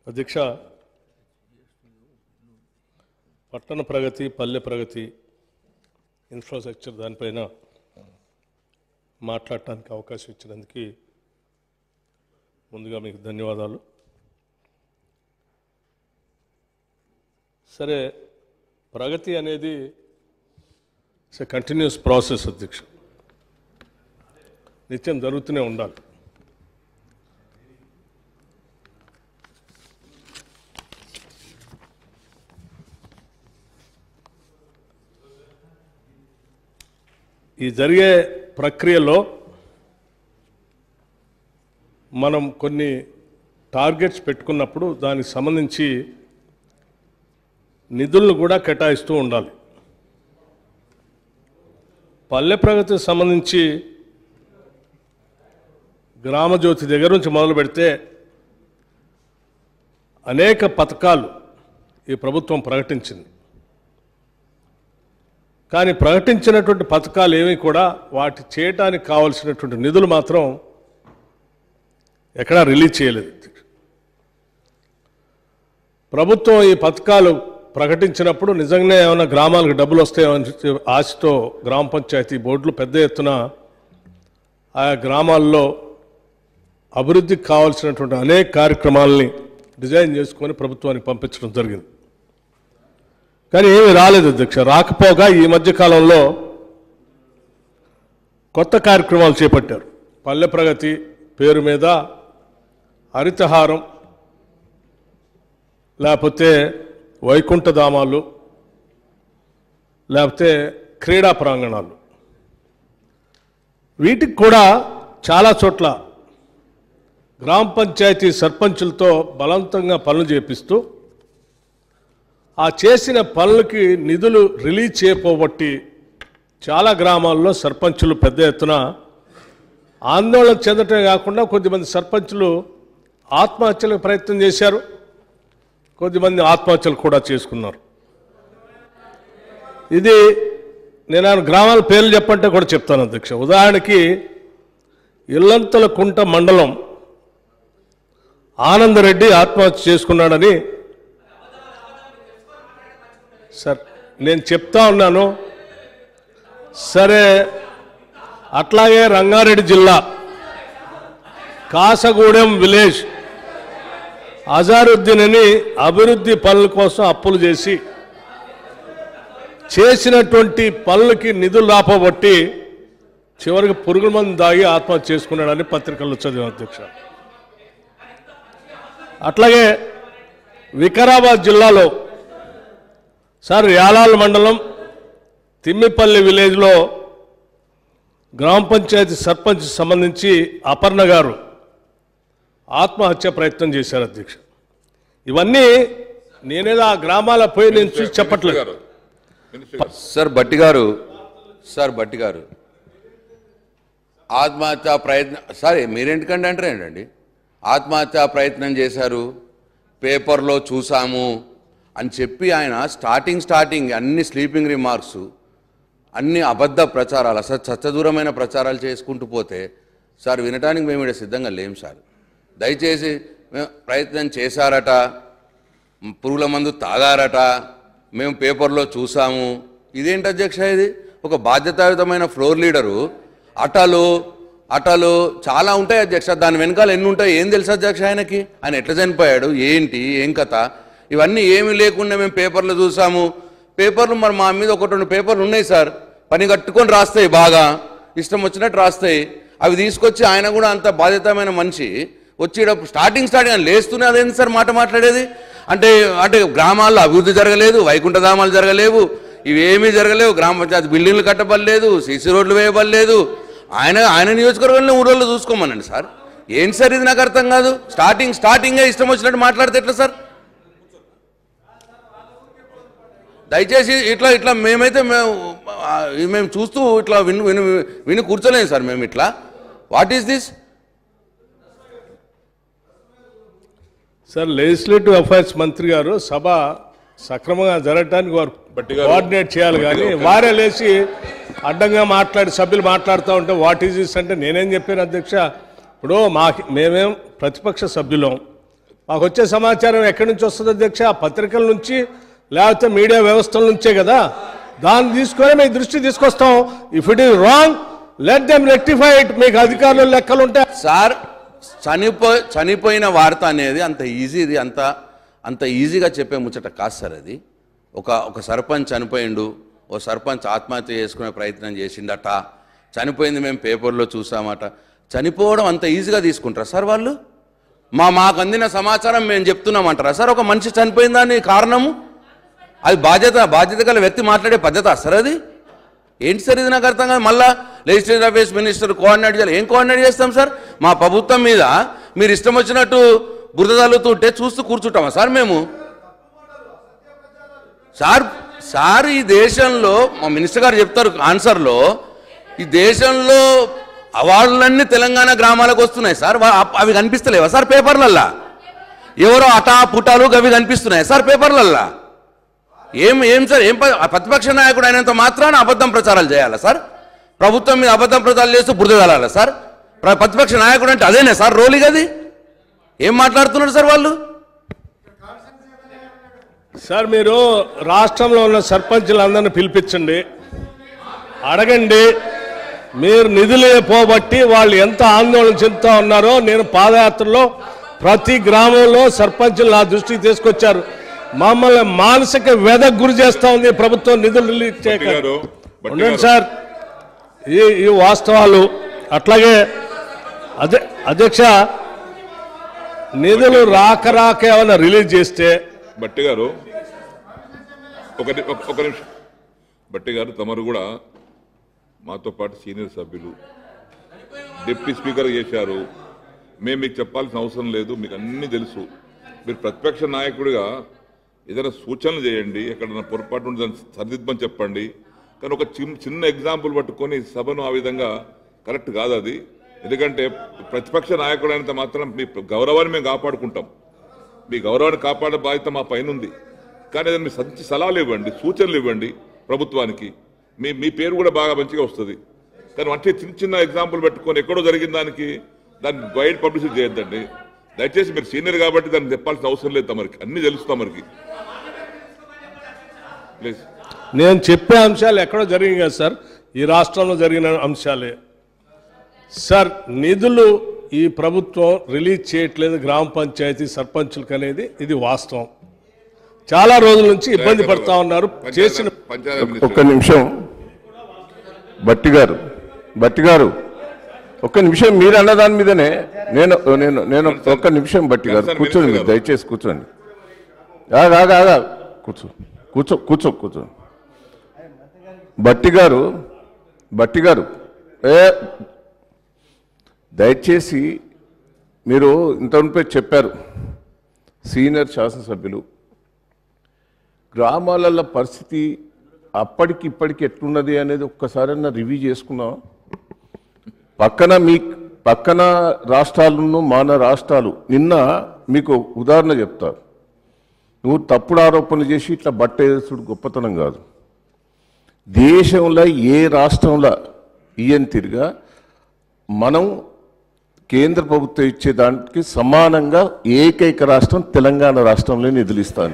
అధ్యక్ష పట్టణ ప్రగతి పల్లె ప్రగతి ఇన్ఫ్రాస్ట్రక్చర్ దానిపైన మాట్లాడటానికి అవకాశం ఇచ్చినందుకు ముందుగా మీకు ధన్యవాదాలు సరే ప్రగతి అనేది ఇట్స్ కంటిన్యూస్ ప్రాసెస్ అధ్యక్ష నిత్యం జరుగుతూనే ఉండాలి ఈ జరిగే ప్రక్రియలో మనం కొన్ని టార్గెట్స్ పెట్టుకున్నప్పుడు దానికి సంబంధించి నిధులను కూడా కేటాయిస్తూ ఉండాలి పల్లె ప్రగతికి సంబంధించి గ్రామజ్యోతి దగ్గర నుంచి మొదలు పెడితే అనేక పథకాలు ఈ ప్రభుత్వం ప్రకటించింది కానీ ప్రకటించినటువంటి పథకాలు ఏవి కూడా వాటి చేయటానికి కావలసినటువంటి నిధులు మాత్రం ఎక్కడా రిలీజ్ చేయలేదు ప్రభుత్వం ఈ పథకాలు ప్రకటించినప్పుడు నిజంగానే ఏమైనా గ్రామాలకు డబ్బులు వస్తాయని చెప్పి ఆశతో గ్రామ పంచాయతీ బోర్డులు పెద్ద ఎత్తున ఆయా గ్రామాల్లో అభివృద్ధికి కావాల్సినటువంటి అనేక కార్యక్రమాలని డిజైన్ చేసుకొని ప్రభుత్వానికి పంపించడం జరిగింది కానీ ఏమీ రాలేదు అధ్యక్ష రాకపోగా ఈ మధ్య కాలంలో కొత్త కార్యక్రమాలు చేపట్టారు పల్లె ప్రగతి పేరు మీద హరితహారం లేకపోతే వైకుంఠధామాలు లేకపోతే క్రీడా ప్రాంగణాలు వీటికి కూడా చాలా చోట్ల గ్రామ పంచాయతీ సర్పంచులతో బలవంతంగా పనులు చేపిస్తూ ఆ చేసిన పనులకి నిధులు రిలీజ్ చేయపోబట్టి చాలా గ్రామాల్లో సర్పంచులు పెద్ద ఎత్తున ఆందోళన చెందటమే కాకుండా కొద్దిమంది సర్పంచులు ఆత్మహత్యలకు ప్రయత్నం చేశారు కొద్దిమంది ఆత్మహత్యలు కూడా చేసుకున్నారు ఇది నేను ఆ గ్రామాల పేర్లు చెప్పంటే కూడా చెప్తాను అధ్యక్ష ఉదాహరణకి ఇల్లంతల కుంట మండలం ఆనందరెడ్డి ఆత్మహత్య చేసుకున్నాడని సార్ నేను చెప్తా ఉన్నాను సరే అట్లాగే రంగారెడ్డి జిల్లా కాసగూడెం విలేజ్ అజారుద్దీన్ అని అభివృద్ధి పనుల కోసం అప్పులు చేసి చేసినటువంటి పనులకి నిధులు రాపబట్టి చివరికి పురుగుల మందు దాగి ఆత్మహత్య చేసుకున్నాడని పత్రికల్లో చదివాం అధ్యక్ష అట్లాగే వికారాబాద్ జిల్లాలో సార్ యాలాల్ మండలం తిమ్మిపల్లి విలేజ్లో గ్రామ పంచాయతీ సర్పంచ్ సంబంధించి అపర్ణ గారు ఆత్మహత్య ప్రయత్నం చేశారు అధ్యక్ష ఇవన్నీ నేనేదో ఆ గ్రామాల పోయి నేను చూసి చెప్పట్లేదు సార్ బట్టి గారు సార్ బట్టి గారు ఆత్మహత్య ప్రయత్నం సరే మీరెందుకంటే అంటారు ఏంటండి ఆత్మహత్య ప్రయత్నం చేశారు పేపర్లో చూసాము అని చెప్పి ఆయన స్టార్టింగ్ స్టార్టింగ్ అన్ని స్లీపింగ్ రిమార్క్స్ అన్ని అబద్ధ ప్రచారాలు అసలు చచ్చదూరమైన ప్రచారాలు చేసుకుంటూ పోతే సార్ వినటానికి మేము ఇక్కడ సిద్ధంగా లేం సార్ దయచేసి మేము ప్రయత్నం చేశారట పురుగుల మందు తాగారట మేము పేపర్లో చూసాము ఇదేంటి అధ్యక్ష ఇది ఒక బాధ్యతాయుతమైన ఫ్లోర్ లీడరు అటలు అటలు చాలా ఉంటాయి అధ్యక్ష దాని వెనకాల ఎన్ని ఉంటాయి ఏం తెలుసు అధ్యక్ష ఆయనకి ఆయన ఎట్లా చనిపోయాడు ఏంటి ఏం కథ ఇవన్నీ ఏమీ లేకుండా మేము పేపర్లు చూసాము పేపర్లు మరి మా మీద ఒకటి రెండు పేపర్లు ఉన్నాయి సార్ పని కట్టుకొని రాస్తాయి బాగా ఇష్టం వచ్చినట్టు రాస్తాయి అవి తీసుకొచ్చి ఆయన కూడా అంత బాధ్యతమైన మనిషి వచ్చేటప్పుడు స్టార్టింగ్ స్టార్టింగ్ ఆయన లేస్తూనే అదేంటి సార్ మాట మాట్లాడేది అంటే అంటే గ్రామాల్లో అభివృద్ధి జరగలేదు వైకుంఠధామాలు జరగలేవు ఇవేమీ జరగలేవు గ్రామ పంచాయతీ బిల్డింగ్లు కట్టబడలేదు సీసీ రోడ్లు వేయబడలేదు ఆయన ఆయన నియోజకవర్గంలో ఊళ్ళో చూసుకోమనండి సార్ ఏంటి సార్ ఇది నాకు అర్థం కాదు స్టార్టింగ్ స్టార్టింగే ఇష్టం వచ్చినట్టు మాట్లాడితే ఎట్లా సార్ దయచేసి ఇట్లా ఇట్లా మేమైతే మేము ఆ, ఇది మేము చూస్తూ ఇట్లా విని విని విని కూర్చోలేము సార్ మేము ఇట్లా what is this sir legislative affairs మంత్రి గారు సభ సక్రమంగా జరగటానికి వారు గారు, కోఆర్డినేట్ చేయాలి కానీ గారు, వారే లేచి అడ్డంగా మాట్లాడి సభ్యులు మాట్లాడుతూ ఉంటే వాట్ ఈజ్ దిస్ అంటే నేనేం చెప్పాను అధ్యక్ష ఇప్పుడు మా మేమేం ప్రతిపక్ష సభ్యులం మాకు వచ్చే సమాచారం ఎక్కడి నుంచి వస్తుంది అధ్యక్ష ఆ పత్రికల నుంచి లేకపోతే మీడియా వ్యవస్థల నుంచే కదా దాన్ని తీసుకొని మీ దృష్టి తీసుకొస్తాం if it is wrong let them rectify it మీకు అధికారులు లెక్కలు ఉంటాయి సార్ చనిపో చనిపోయిన వార్త అనేది అంత ఈజీది అంత అంత ఈజీగా చెప్పే ముచ్చట కాదు సార్ అది ఒక ఒక సర్పంచ్ చనిపోయిండు ఓ సర్పంచ్ ఆత్మహత్య చేసుకునే ప్రయత్నం చేసిండట చనిపోయింది మేము పేపర్లో చూసామట చనిపోవడం అంత ఈజీగా తీసుకుంటారా సార్ వాళ్ళు మా మాకు అందిన సమాచారం మేము చెప్తున్నామంటారా సార్ ఒక మనిషి చనిపోయిన దాని కారణము అది బాధ్యత బాధ్యత గల వ్యక్తి మాట్లాడే పద్ధత సార్ అది ఏంటి సార్ ఇది నాకు అర్థం కాదు మళ్ళా లెజిస్లేటివ్ అఫేర్స్ మినిస్టర్ కోఆర్డినేట్ చేయాలి ఏం కోఆర్డినేట్ చేస్తాం సార్ మా ప్రభుత్వం మీద మీరు ఇష్టం వచ్చినట్టు బురద తల్లుతుంటే చూస్తూ కూర్చుంటామా సార్ మేము సార్ సార్ ఈ దేశంలో మా మినిస్టర్ గారు చెప్తారు ఆన్సర్లో ఈ దేశంలో అవార్డులన్నీ తెలంగాణ గ్రామాలకు వస్తున్నాయి సార్ వా- అవి కనిపిస్తలేవా సార్ పేపర్లల్లా ఎవరో అటా పుటాలు అవి కనిపిస్తున్నాయి సార్ పేపర్లల్లా ఏం ఏం సార్ ఏం ప- ఆ ప్రతిపక్ష నాయకుడు అయినంత మాత్రాన అబద్ధం ప్రచారాలు చేయాలా సార్ ప్రభుత్వం మీద అబద్ధం ప్రచారాలు చేస్తూ బురద కలాలా సార్ ప్ర- ప్రతిపక్ష నాయకుడు అంటే అదేనా సార్ రోల్ గది ఏం మాట్లాడుతున్నారు సార్ వాళ్ళు సార్ మీరు రాష్ట్రంలో ఉన్న సర్పంచులందరినీ పిలిపించండి అడగండి మీరు నిధులే పోబట్టి వాళ్ళు ఎంత ఆందోళన చెందుతా ఉన్నారో నేను పాదయాత్రలో ప్రతి గ్రామంలో సర్పంచులు నా దృష్టికి తీసుకొచ్చారు మమ్మల్ని మానసిక వ్యధకు గురి చేస్తా ఉంది ప్రభుత్వం నిధులు రిలీజ్ చేయక గారు, భట్టి ఉండండి గారు. సార్ ఈ ఈ వాస్తవాలు అట్లాగే అదే అధ్యక్ష నిధులు రాక రాక ఏమైనా రిలీజ్ చేస్తే బట్టి గారు ఒక ని- ఒక- ఒక నిమిషం బట్టి గారు తమరు కూడా మాతో పాటు సీనియర్ సభ్యులు డిప్యూటీ స్పీకర్ చేశారు మేము మీకు చెప్పాల్సిన అవసరం లేదు మీకు అన్నీ తెలుసు మీరు ప్రతిపక్ష నాయకుడిగా ఏదైనా సూచనలు చేయండి ఎక్కడైనా పొరపాటు ఉంటే దాన్ని సరిదిద్దమని చెప్పండి కానీ ఒక చిన్న చిన్న ఎగ్జాంపుల్ పట్టుకొని సభను ఆ విధంగా కరెక్ట్ కాదు అది ఎందుకంటే ప్రతిపక్ష నాయకుడు అయినంత మాత్రం మీ గౌరవాన్ని మేము కాపాడుకుంటాం మీ గౌరవాన్ని కాపాడే బాధ్యత మా పైన ఉంది కానీ ఏదైనా మీ మంచి సలహాలు ఇవ్వండి సూచనలు ఇవ్వండి ప్రభుత్వానికి మీ మీ పేరు కూడా బాగా మంచిగా వస్తుంది కానీ అంటే చిన్న చిన్న ఎగ్జాంపుల్ పెట్టుకొని ఎక్కడో జరిగిన దానికి దాన్ని బయట పబ్లిసిటీ చేయొద్దండి దయచేసి మీరు సీనియర్ కాబట్టి దాన్ని చెప్పాల్సిన అవసరం లేదు తమరికి అన్ని తెలుసు తమరికి ప్లీజ్ నేను చెప్పే అంశాలు ఎక్కడో జరిగింది కదా సార్ ఈ రాష్ట్రంలో జరిగిన అంశాలే సార్ నిధులు ఈ ప్రభుత్వం రిలీజ్ చేయట్లేదు గ్రామ పంచాయతీ సర్పంచులకు అనేది ఇది వాస్తవం చాలా రోజుల నుంచి ఇబ్బంది పడతా ఉన్నారు చేసిన పంచాయతీ ఒక్క నిమిషం బట్టి గారు బట్టి గారు ఒక్క నిమిషం మీరు అన్న దాని మీదనే నేను నేను నేను ఒక్క నిమిషం బట్టి గారు సార్, కూర్చోండి మినిస్టర్ మీరు గారు. దయచేసి కూర్చోండి ఆగా ఆగా ఆగా కూర్చో కూర్చో కూర్చో కూర్చో బట్టి గారు బట్టి గారు ఏ దయచేసి మీరు ఇంతవరకు చెప్పారు సీనియర్ శాసనసభ్యులు గ్రామాలలో పరిస్థితి అప్పటికి ఇప్పటికి ఎట్లున్నది అనేది ఒక్కసారన్నా రివ్యూ చేసుకున్నాం పక్కన మీ పక్కన రాష్ట్రాలను మన రాష్ట్రాలు నిన్న మీకు ఉదాహరణ చెప్తా నువ్వు తప్పుడు ఆరోపణలు చేసి ఇట్లా బట్ట వేసుడు గొప్పతనం కాదు దేశంలో ఏ రాష్ట్రంలో ఇయని తిరిగా మనం కేంద్ర ప్రభుత్వం ఇచ్చే దానికి సమానంగా ఏకైక రాష్ట్రం తెలంగాణ రాష్ట్రంలో నిధులు ఇస్తాను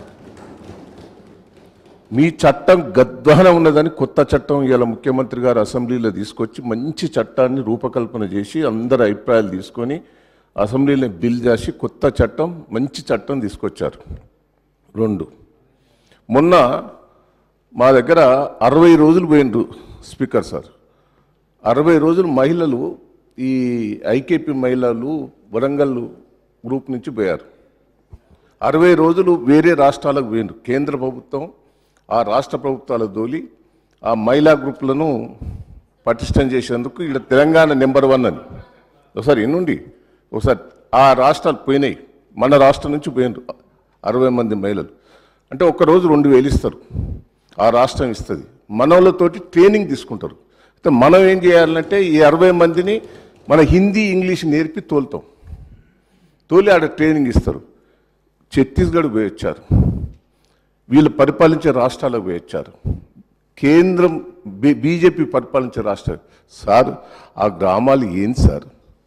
మీ చట్టం గద్వాన ఉన్నదని కొత్త చట్టం ఇలా ముఖ్యమంత్రి గారు అసెంబ్లీలో తీసుకొచ్చి మంచి చట్టాన్ని రూపకల్పన చేసి అందరి అభిప్రాయాలు తీసుకొని అసెంబ్లీలో బిల్ చేసి కొత్త చట్టం మంచి చట్టం తీసుకొచ్చారు రెండు మొన్న మా దగ్గర అరవై రోజులు పోయినరు స్పీకర్ సార్ అరవై రోజులు మహిళలు ఈ ఐకేపీ మహిళలు వరంగల్ గ్రూప్ నుంచి పోయారు అరవై రోజులు వేరే రాష్ట్రాలకు పోయినారు కేంద్ర ప్రభుత్వం ఆ రాష్ట్ర ప్రభుత్వాల దోలి ఆ మహిళా గ్రూపులను పటిష్టం చేసేందుకు ఇక్కడ తెలంగాణ నెంబర్ వన్ అని ఒకసారి ఎన్నుండి ఒకసారి ఆ రాష్ట్రాలు పోయినాయి మన రాష్ట్రం నుంచి పోయినారు అరవై మంది మహిళలు అంటే ఒక్క రోజు రెండు వేలు ఇస్తారు ఆ రాష్ట్రం ఇస్తుంది మనోళ్ళతోటి ట్రైనింగ్ తీసుకుంటారు అయితే మనం ఏం చేయాలంటే ఈ అరవై మందిని మన హిందీ ఇంగ్లీష్ నేర్పి తోలుతాం తోలి ఆడ ట్రైనింగ్ ఇస్తారు ఛత్తీస్గఢ్ పోయి వచ్చారు వీళ్ళు పరిపాలించే రాష్ట్రాలకు పోయి వచ్చారు కేంద్రం బీ- బీజేపీ పరిపాలించే రాష్ట్రాలు సార్ ఆ గ్రామాలు ఏంటి సార్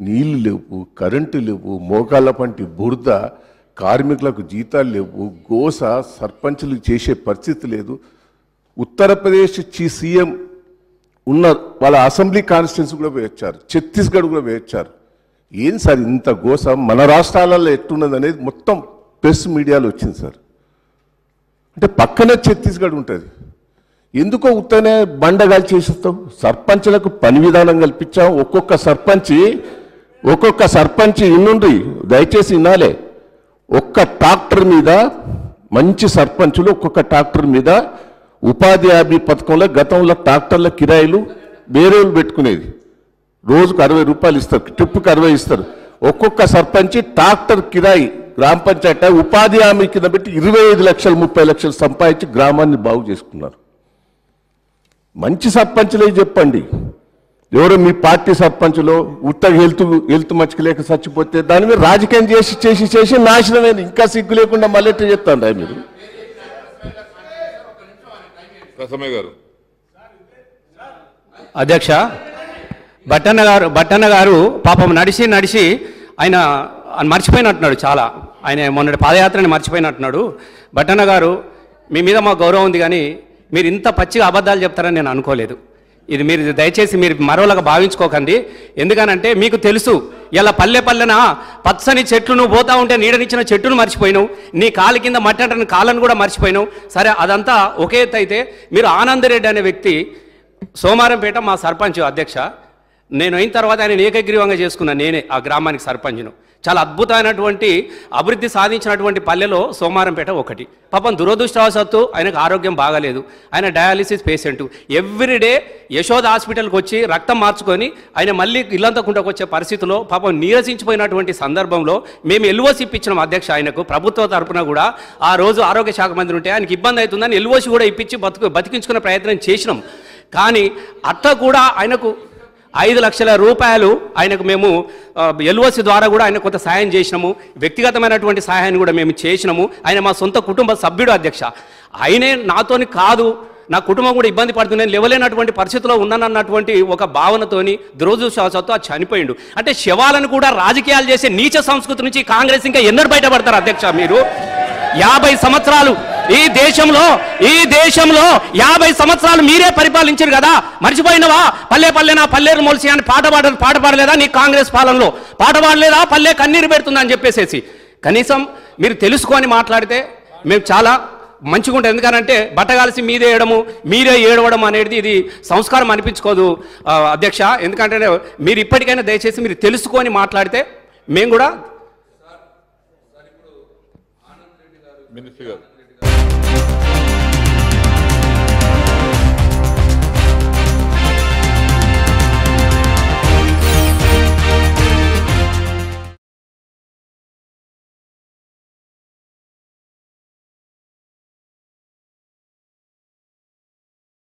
నీళ్లు లేవు కరెంటు లేవు మోకాళ్ళ పంటి బురద కార్మికులకు జీతాలు లేవు గోస సర్పంచులు చేసే పరిస్థితి లేదు ఉత్తరప్రదేశ్ చీ సీఎం ఉన్న వాళ్ళ అసెంబ్లీ కాన్స్టిట్యున్సీ కూడా వేయొచ్చారు ఛత్తీస్గఢ్ కూడా వేయొచ్చారు ఏం సార్ ఇంత గోస మన రాష్ట్రాలలో ఎట్టున్నది అనేది మొత్తం ప్రెస్ మీడియాలో వచ్చింది సార్ అంటే పక్కనే ఛత్తీస్గఢ్ ఉంటుంది ఎందుకో ఉత్తనే బండగాలు చేసేస్తావు సర్పంచ్లకు పని విధానం కల్పించాం ఒక్కొక్క సర్పంచి ఒక్కొక్క సర్పంచ్ ఇన్నుండ్రి దయచేసి వినాలే ఒక్క ట్రాక్టర్ మీద మంచి సర్పంచులు ఒక్కొక్క ట్రాక్టర్ మీద ఉపాధి హామీ పథకంలో గతంలో ట్రాక్టర్ల కిరాయిలు వేరే వాళ్ళు పెట్టుకునేది రోజుకు అరవై రూపాయలు ఇస్తారు ట్రిప్కి అరవై ఇస్తారు ఒక్కొక్క సర్పంచ్ ట్రాక్టర్ కిరాయి గ్రామ పంచాయతీ ఉపాధి హామీ కింద పెట్టి ఇరవై ఐదు లక్షలు ముప్పై లక్షలు సంపాదించి గ్రామాన్ని బాగు చేసుకున్నారు మంచి సర్పంచులే చెప్పండి ఎవరో మీ పార్టీ సర్పంచులో ఉత్తగా హెల్త్ హెల్త్ మచ్చకలేక చచ్చిపోతే దాని మీద రాజకీయం చేసి చేసి చేసి నాశనమైన ఇంకా సిగ్గు లేకుండా మళ్ళీ ఎట్లా చెప్తాండా మీరు రసమయ్య గారు అధ్యక్ష బట్టన్న గారు బట్టన్న గారు పాపం నడిచి నడిచి ఆయన ఆయన మర్చిపోయినట్టున్నాడు చాలా ఆయన మొన్నటి పాదయాత్రని మర్చిపోయినట్టున్నాడు బట్టన్న గారు మీ మీద మా గౌరవం ఉంది కానీ మీరు ఇంత పచ్చిగా అబద్ధాలు చెప్తారని నేను అనుకోలేదు ఇది మీరు దయచేసి మీరు మరోలాగా భావించుకోకండి ఎందుకనంటే మీకు తెలుసు ఇలా పల్లె పల్లెన పచ్చని చెట్లు నువ్వు పోతా ఉంటే నీడనిచ్చిన చెట్టును మర్చిపోయినావు నీ కాలు కింద మట్టి అంటని కాళ్ళను కూడా మర్చిపోయినావు సరే అదంతా ఒకే ఎత్తు అయితే మీరు ఆనందరెడ్డి అనే వ్యక్తి సోమారంపేట మా సర్పంచ్ అధ్యక్ష నేను అయిన తర్వాత ఆయన ఏకగ్రీవంగా చేసుకున్నా నేనే ఆ గ్రామానికి సర్పంచ్ను చాలా అద్భుతమైనటువంటి అభివృద్ధి సాధించినటువంటి పల్లెలో సోమారంపేట ఒకటి పాపం దురదృష్టవశాత్తు ఆయనకు ఆరోగ్యం బాగాలేదు ఆయన డయాలిసిస్ పేషెంట్ ఎవ్రీడే యశోద హాస్పిటల్కి వచ్చి రక్తం మార్చుకొని ఆయన మళ్ళీ ఇల్లంతకుంటకు వచ్చే పరిస్థితిలో పాపం నీరసించిపోయినటువంటి సందర్భంలో మేము ఎల్ఓసి ఇప్పించినాం అధ్యక్ష ఆయనకు ప్రభుత్వ తరపున కూడా ఆ రోజు ఆరోగ్య శాఖ మంత్రి ఉంటే ఆయనకి ఇబ్బంది అవుతుందని ఎల్ఓసి కూడా ఇప్పించి బతుకు బతికించుకునే ప్రయత్నం చేసినాం కానీ అట్లా కూడా ఆయనకు ఐదు లక్షల రూపాయలు ఆయనకు మేము ఎల్ఓసి ద్వారా కూడా ఆయన కొంత సాయం చేసినాము వ్యక్తిగతమైనటువంటి సహాయాన్ని కూడా మేము చేసినాము ఆయన మా సొంత కుటుంబ సభ్యుడు అధ్యక్ష ఆయనే నాతోని కాదు నా కుటుంబం కూడా ఇబ్బంది పడుతుంది నేను లేవలేనటువంటి పరిస్థితిలో ఉన్నానన్నటువంటి ఒక భావనతోని దురదృష్టవశాత్తు అది చనిపోయిండు అంటే శవాలను కూడా రాజకీయాలు చేసే నీచ సంస్కృతి నుంచి కాంగ్రెస్ ఇంకా ఎన్నడూ బయటపడతారు అధ్యక్ష మీరు యాభై సంవత్సరాలు ఈ దేశంలో ఈ దేశంలో యాభై సంవత్సరాలు మీరే పరిపాలించారు కదా మర్చిపోయినవా పల్లె పల్లెనా పల్లెరు మొలిసి అని పాట పాడ పాట పాడలేదా నీ కాంగ్రెస్ పాలనలో పాట పాడలేదా పల్లె కన్నీరు పెడుతుందని చెప్పేసేసి కనీసం మీరు తెలుసుకొని మాట్లాడితే మేము చాలా మంచిగా ఉంటుంది ఎందుకనంటే బట్టగాల్సి మీదే వేయడము మీరే ఏడవడం అనేది ఇది సంస్కారం అనిపించుకోదు ఆ, అధ్యక్ష ఎందుకంటే మీరు ఇప్పటికైనా దయచేసి మీరు తెలుసుకొని మాట్లాడితే మేము కూడా మినిస్టర్ గారు